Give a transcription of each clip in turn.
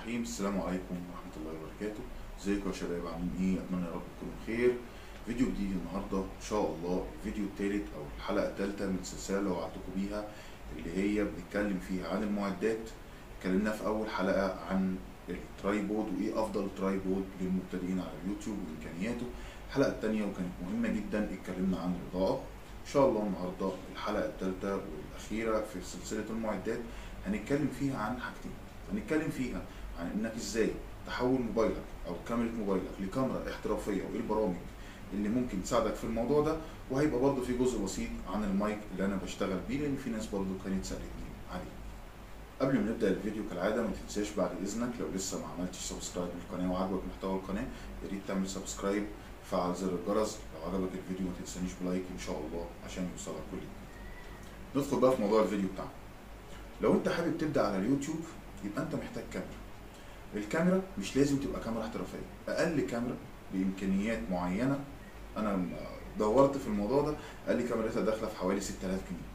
الرحيم السلام عليكم ورحمة الله وبركاته ازيكم يا شباب عاملين ايه اتمنى يا رب تكونوا بخير فيديو جديد النهارده ان شاء الله الفيديو الثالث او الحلقة الثالثة من السلسلة اللي وعدتكم بيها اللي هي بنتكلم فيها عن المعدات اتكلمنا في اول حلقة عن الترايبود وايه افضل ترايبود للمبتدئين على اليوتيوب وامكانياته الحلقة الثانية وكانت مهمة جدا اتكلمنا عن الاضاءة ان شاء الله النهارده الحلقة الثالثة والاخيرة في سلسلة المعدات هنتكلم فيها عن حاجتين هنتكلم فيها عن انك ازاي تحول موبايلك او كاميرا موبايلك لكاميرا احترافيه وايه البرامج اللي ممكن تساعدك في الموضوع ده وهيبقى برضه في جزء بسيط عن المايك اللي انا بشتغل بيه لان في ناس برضه كانت سالتني عليه قبل ما نبدا الفيديو كالعاده ما تنساش بعد اذنك لو لسه ما عملتش سبسكرايب للقناه وعجبك محتوى القناه يا ريت تعمل سبسكرايب فعل زر الجرس لو عجبك الفيديو ما تنسانيش بلايك ان شاء الله عشان يوصلك كل جديد ندخل بقى في موضوع الفيديو بتاعنا لو انت حابب تبدا على اليوتيوب يبقى انت محتاج كاميرا الكاميرا مش لازم تبقى كاميرا احترافيه اقل كاميرا بامكانيات معينه انا دورت في الموضوع ده قال لي كاميرتها داخله في حوالي 6000 جنيه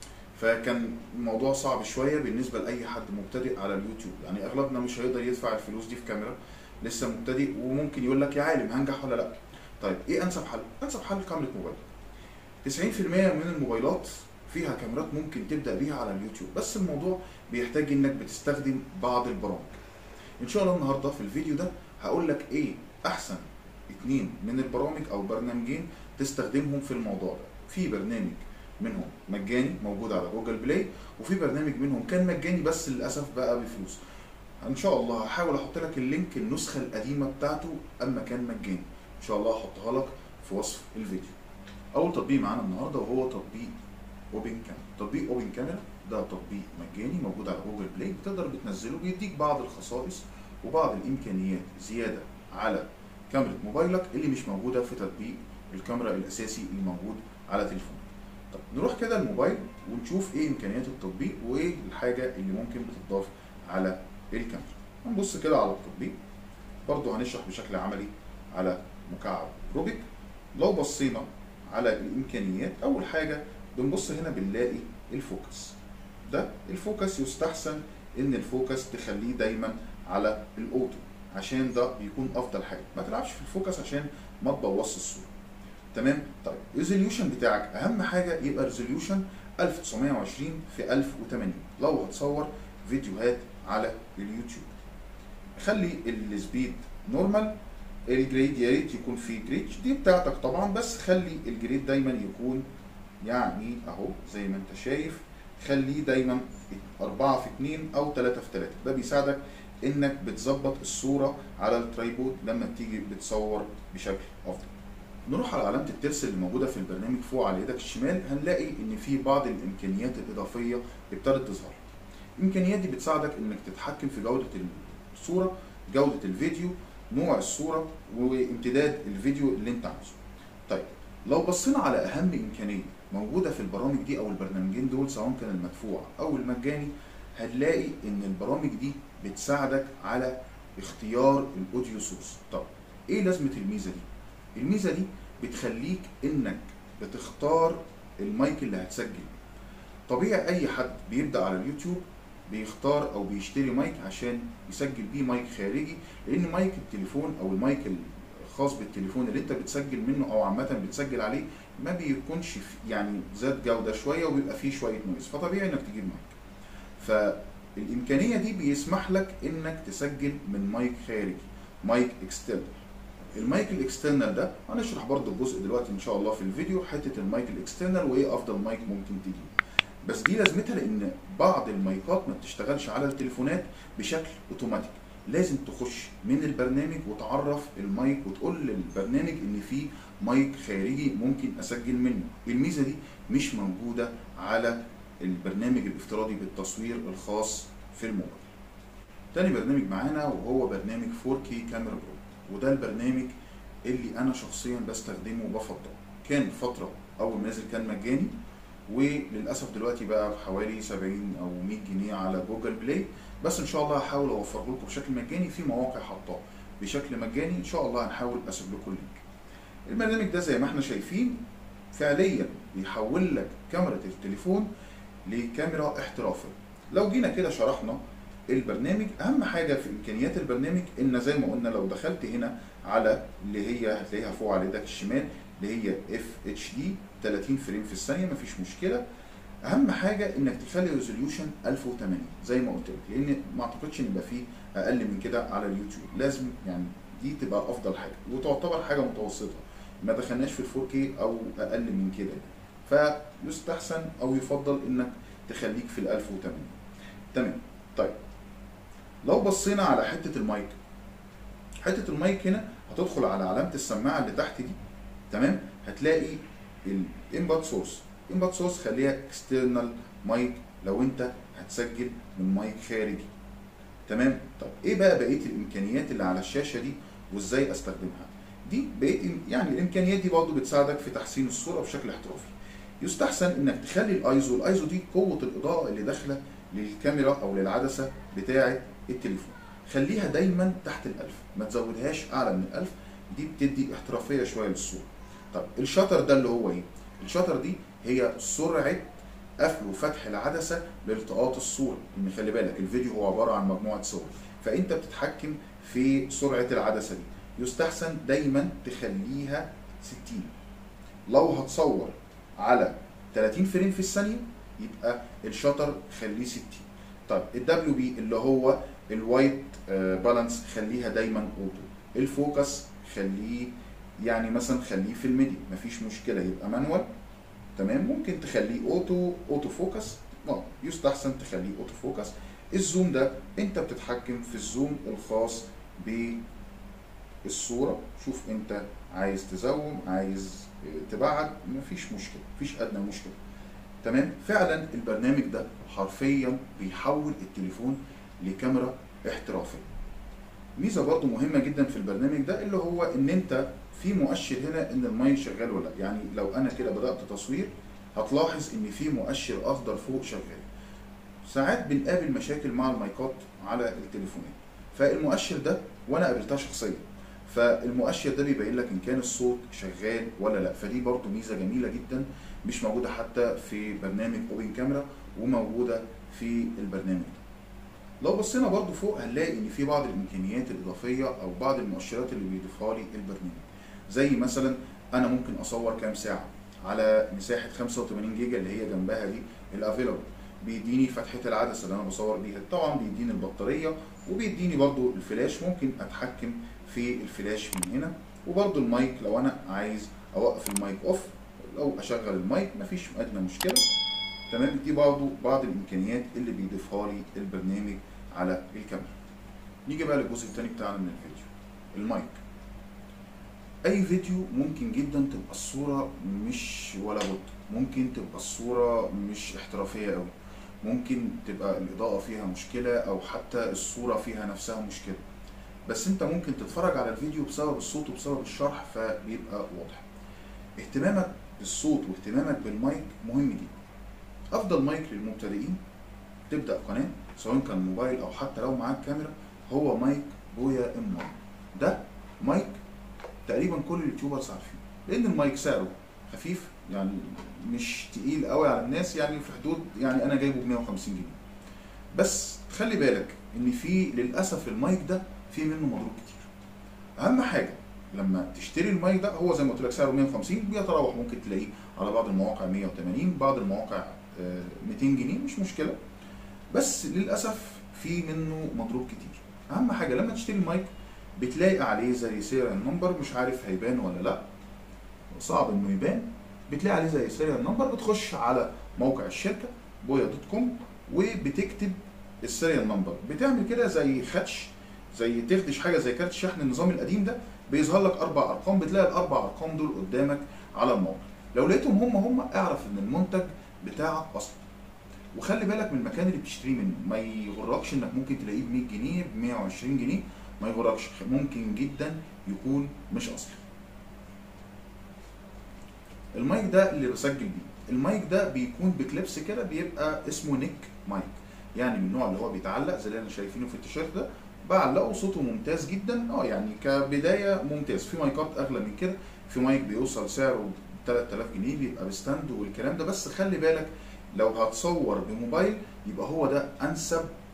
فكان الموضوع صعب شويه بالنسبه لاي حد مبتدئ على اليوتيوب يعني اغلبنا مش هيقدر يدفع الفلوس دي في كاميرا لسه مبتدئ وممكن يقول لك يا عالم هنجح ولا لا طيب ايه انسب حل انسب حل كاميرا موبايل 90% من الموبايلات فيها كاميرات ممكن تبدا بيها على اليوتيوب بس الموضوع بيحتاج انك بتستخدم بعض البرامج ان شاء الله النهارده في الفيديو ده هقول لك ايه احسن اتنين من البرامج او برنامجين تستخدمهم في الموضوع ده في برنامج منهم مجاني موجود على جوجل بلاي وفي برنامج منهم كان مجاني بس للاسف بقى بفلوس ان شاء الله هحاول احط لك اللينك النسخه القديمه بتاعته اما كان مجاني ان شاء الله هحطها لك في وصف الفيديو اول تطبيق معانا النهارده وهو تطبيق اوبن كاميرا تطبيق اوبن كاميرا ده تطبيق مجاني موجود على جوجل بلاي بتقدر بتنزله بيديك بعض الخصائص وبعض الامكانيات زياده على كاميرا موبايلك اللي مش موجوده في تطبيق الكاميرا الاساسي اللي موجود على تليفونك طب نروح كده الموبايل ونشوف ايه امكانيات التطبيق وايه الحاجه اللي ممكن بتضاف على الكاميرا هنبص كده على التطبيق برضو هنشرح بشكل عملي على مكعب روبيك لو بصينا على الامكانيات اول حاجه بنبص هنا بنلاقي الفوكس ده الفوكس يستحسن ان الفوكس تخليه دايما على الاوتو عشان ده بيكون افضل حاجه ما تلعبش في الفوكس عشان ما تبوظش الصوره تمام طيب الريزوليوشن بتاعك اهم حاجه يبقى ريزوليوشن 1920 في 1080 لو هتصور فيديوهات على اليوتيوب خلي السبيد نورمال الجريد يا ريت يكون فيه جريد دي بتاعتك طبعا بس خلي الجريد دايما يكون يعني اهو زي ما انت شايف خليه دايما 4 في 2 او 3 في 3 ده بيساعدك انك بتظبط الصوره على الترايبود لما بتيجي بتصور بشكل افضل نروح على علامه الترس اللي موجوده في البرنامج فوق على ايدك الشمال هنلاقي ان في بعض الامكانيات الاضافيه ابتدت تظهر الامكانيات دي بتساعدك انك تتحكم في جوده الصوره جوده الفيديو نوع الصوره وامتداد الفيديو اللي انت عاوزه طيب لو بصينا على اهم امكانيه موجوده في البرامج دي او البرنامجين دول سواء كان المدفوع او المجاني هنلاقي ان البرامج دي بتساعدك على اختيار الاوديو سورس طب ايه لازمه الميزه دي الميزه دي بتخليك انك بتختار المايك اللي هتسجل طبيعي اي حد بيبدا على اليوتيوب بيختار او بيشتري مايك عشان يسجل بيه مايك خارجي لان مايك التليفون او المايك الخاص بالتليفون اللي انت بتسجل منه او عامه بتسجل عليه ما بيكونش يعني ذات جوده شويه وبيبقى فيه شويه نويز فطبيعي انك تجيب مايك فالامكانيه دي بيسمح لك انك تسجل من مايك خارجي مايك اكسترنال المايك الاكسترنال ده هنشرح برضو الجزء دلوقتي ان شاء الله في الفيديو حته المايك الاكسترنال وايه افضل مايك ممكن تجيب بس دي لازمتها لان بعض المايكات ما بتشتغلش على التليفونات بشكل اوتوماتيك لازم تخش من البرنامج وتعرف المايك وتقول للبرنامج ان في مايك خارجي ممكن اسجل منه الميزه دي مش موجوده على البرنامج الافتراضي بالتصوير الخاص في الموبايل تاني برنامج معانا وهو برنامج 4K كاميرا برو وده البرنامج اللي انا شخصيا بستخدمه وبفضله كان فتره اول ما نزل كان مجاني وللاسف دلوقتي بقى بحوالي 70 او 100 جنيه على جوجل بلاي بس ان شاء الله هحاول اوفره لكم بشكل مجاني في مواقع حاطاه بشكل مجاني ان شاء الله هنحاول اسيب لكم اللينك البرنامج ده زي ما احنا شايفين فعليا بيحول لك كاميرا التليفون لكاميرا احترافيه لو جينا كده شرحنا البرنامج اهم حاجه في امكانيات البرنامج ان زي ما قلنا لو دخلت هنا على اللي هي هتلاقيها فوق على ايدك الشمال اللي هي اف اتش دي 30 فريم في الثانيه مفيش مشكله اهم حاجه انك تخلي ريزوليوشن 1080 زي ما قلت لك لان ما اعتقدش ان يبقى فيه اقل من كده على اليوتيوب لازم يعني دي تبقى افضل حاجه وتعتبر حاجه متوسطه ما دخلناش في ال 4K او اقل من كده فيستحسن او يفضل انك تخليك في ال 1080 تمام طيب لو بصينا على حته المايك حته المايك هنا هتدخل على علامه السماعه اللي تحت دي تمام هتلاقي الانبوت سورس انبوت سورس خليها اكسترنال مايك لو انت هتسجل من مايك خارجي تمام طب ايه بقى بقيه الامكانيات اللي على الشاشه دي وازاي استخدمها دي بقيه يعني الامكانيات دي برضه بتساعدك في تحسين الصوره بشكل احترافي يستحسن انك تخلي الايزو الايزو دي قوه الاضاءه اللي داخله للكاميرا او للعدسه بتاعه التليفون خليها دايما تحت الألف ما تزودهاش اعلى من الألف دي بتدي احترافيه شويه للصوره طب الشطر ده اللي هو ايه الشطر دي هي سرعه قفل وفتح العدسه لالتقاط الصوره لان خلي بالك الفيديو هو عباره عن مجموعه صور فانت بتتحكم في سرعه العدسه دي يستحسن دايما تخليها 60 لو هتصور على 30 فريم في الثانيه يبقى الشطر خليه 60 طيب الدبليو بي اللي هو الوايت بالانس خليها دايما اوتو الفوكس خليه يعني مثلا خليه في الميدي مفيش مشكله يبقى مانوال تمام ممكن تخليه اوتو اوتو فوكس اه يستحسن تخليه اوتو فوكس الزوم ده انت بتتحكم في الزوم الخاص بالصوره شوف انت عايز تزوم عايز تبعد مفيش مشكله مفيش ادنى مشكله تمام فعلا البرنامج ده حرفيا بيحول التليفون لكاميرا احترافيه ميزه برضو مهمه جدا في البرنامج ده اللي هو ان انت في مؤشر هنا ان المايك شغال ولا لا يعني لو انا كده بدات تصوير هتلاحظ ان في مؤشر اخضر فوق شغال ساعات بنقابل مشاكل مع المايكات على التليفونات فالمؤشر ده وانا قابلتها شخصيا فالمؤشر ده بيبين لك ان كان الصوت شغال ولا لا فدي برضو ميزه جميله جدا مش موجوده حتى في برنامج اوبن كاميرا وموجوده في البرنامج ده لو بصينا برضو فوق هنلاقي ان في بعض الامكانيات الاضافيه او بعض المؤشرات اللي بيضيفها لي البرنامج زي مثلا انا ممكن اصور كام ساعه على مساحه 85 جيجا اللي هي جنبها دي الافيلابل بيديني فتحه العدسه اللي انا بصور بيها طبعا بيديني البطاريه وبيديني برضو الفلاش ممكن اتحكم في الفلاش من هنا وبرضو المايك لو انا عايز اوقف المايك اوف او اشغل المايك مفيش ادنى مشكله تمام دي برضو بعض الامكانيات اللي بيضيفها لي البرنامج على الكاميرا نيجي بقى للجزء الثاني بتاعنا من الفيديو المايك اي فيديو ممكن جدا تبقى الصوره مش ولا بد ممكن تبقى الصوره مش احترافيه قوي ممكن تبقى الاضاءه فيها مشكله او حتى الصوره فيها نفسها مشكله بس انت ممكن تتفرج على الفيديو بسبب الصوت وبسبب الشرح فبيبقى واضح اهتمامك بالصوت واهتمامك بالمايك مهم جدا افضل مايك للمبتدئين تبدا قناه سواء كان موبايل او حتى لو معاك كاميرا هو مايك بويا ام 1 ده مايك تقريبا كل اليوتيوبرز عارفين لان المايك سعره خفيف يعني مش تقيل قوي على الناس يعني في حدود يعني انا جايبه ب 150 جنيه بس خلي بالك ان في للاسف المايك ده في منه مضروب كتير اهم حاجه لما تشتري المايك ده هو زي ما قلت لك سعره 150 بيتراوح ممكن تلاقيه على بعض المواقع 180 بعض المواقع 200 جنيه مش مشكله بس للاسف في منه مضروب كتير اهم حاجه لما تشتري المايك بتلاقي عليه زي سيريال نمبر مش عارف هيبان ولا لا صعب انه يبان بتلاقي عليه زي سيريال نمبر بتخش على موقع الشركه بويا دوت كوم وبتكتب السيريال نمبر بتعمل كده زي خدش زي تخدش حاجه زي كارت الشحن النظام القديم ده بيظهر لك اربع ارقام بتلاقي الاربع ارقام دول قدامك على الموقع لو لقيتهم هم هم اعرف ان المنتج بتاعك اصلا وخلي بالك من المكان اللي بتشتريه منه ما يغركش انك ممكن تلاقيه ب 100 جنيه ب 120 جنيه ما يغركش ممكن جدا يكون مش اصلي المايك ده اللي بسجل بيه المايك ده بيكون بكليبس كده بيبقى اسمه نيك مايك يعني من النوع اللي هو بيتعلق زي اللي احنا شايفينه في التيشيرت ده بعلقه صوته ممتاز جدا اه يعني كبدايه ممتاز في مايكات اغلى من كده في مايك بيوصل سعره 3000 جنيه بيبقى بستاند والكلام ده بس خلي بالك لو هتصور بموبايل يبقى هو ده انسب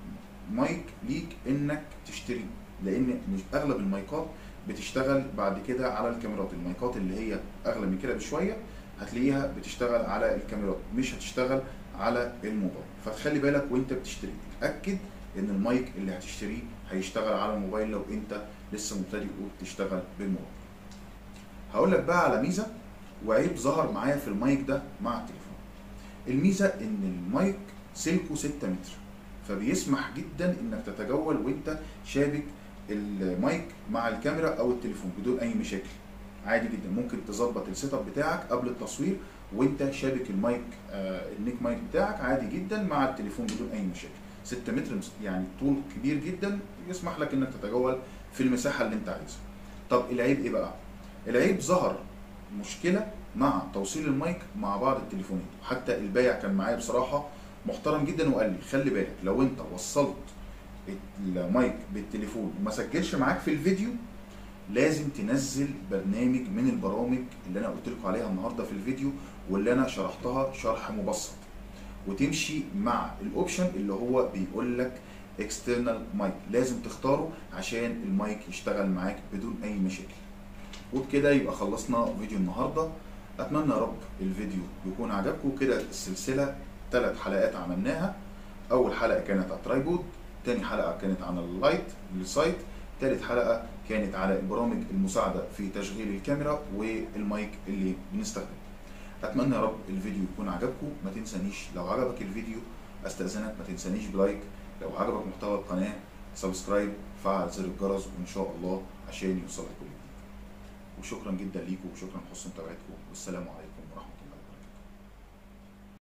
مايك ليك انك تشتريه لان مش اغلب المايكات بتشتغل بعد كده على الكاميرات المايكات اللي هي اغلى من كده بشويه هتلاقيها بتشتغل على الكاميرات مش هتشتغل على الموبايل فتخلي بالك وانت بتشتري اتاكد ان المايك اللي هتشتريه هيشتغل على الموبايل لو انت لسه مبتدئ وبتشتغل بالموبايل هقول لك بقى على ميزه وعيب ظهر معايا في المايك ده مع التليفون الميزه ان المايك سلكه 6 متر فبيسمح جدا انك تتجول وانت شابك المايك مع الكاميرا او التليفون بدون اي مشاكل عادي جدا ممكن تظبط السيت اب بتاعك قبل التصوير وانت شابك المايك آه النيك مايك بتاعك عادي جدا مع التليفون بدون اي مشاكل 6 متر يعني طول كبير جدا يسمح لك انك تتجول في المساحه اللي انت عايزها طب العيب ايه بقى العيب ظهر مشكله مع توصيل المايك مع بعض التليفونات حتى البايع كان معايا بصراحه محترم جدا وقال لي خلي بالك لو انت وصلت المايك بالتليفون وما سجلش معاك في الفيديو لازم تنزل برنامج من البرامج اللي انا قلت لكم عليها النهارده في الفيديو واللي انا شرحتها شرح مبسط وتمشي مع الاوبشن اللي هو بيقول لك اكسترنال مايك لازم تختاره عشان المايك يشتغل معاك بدون اي مشاكل وبكده يبقى خلصنا فيديو النهارده اتمنى يا رب الفيديو يكون عجبكم كده السلسله ثلاث حلقات عملناها اول حلقه كانت على الترايبود تاني حلقه كانت عن اللايت السايت تالت حلقه كانت على البرامج المساعده في تشغيل الكاميرا والمايك اللي بنستخدمه اتمنى يا رب الفيديو يكون عجبكم ما تنسانيش لو عجبك الفيديو استاذنك ما تنسانيش بلايك لو عجبك محتوى القناه سبسكرايب فعل زر الجرس وان شاء الله عشان يوصلك كل جديد وشكرا جدا ليكم وشكرا لحسن متابعتكم والسلام عليكم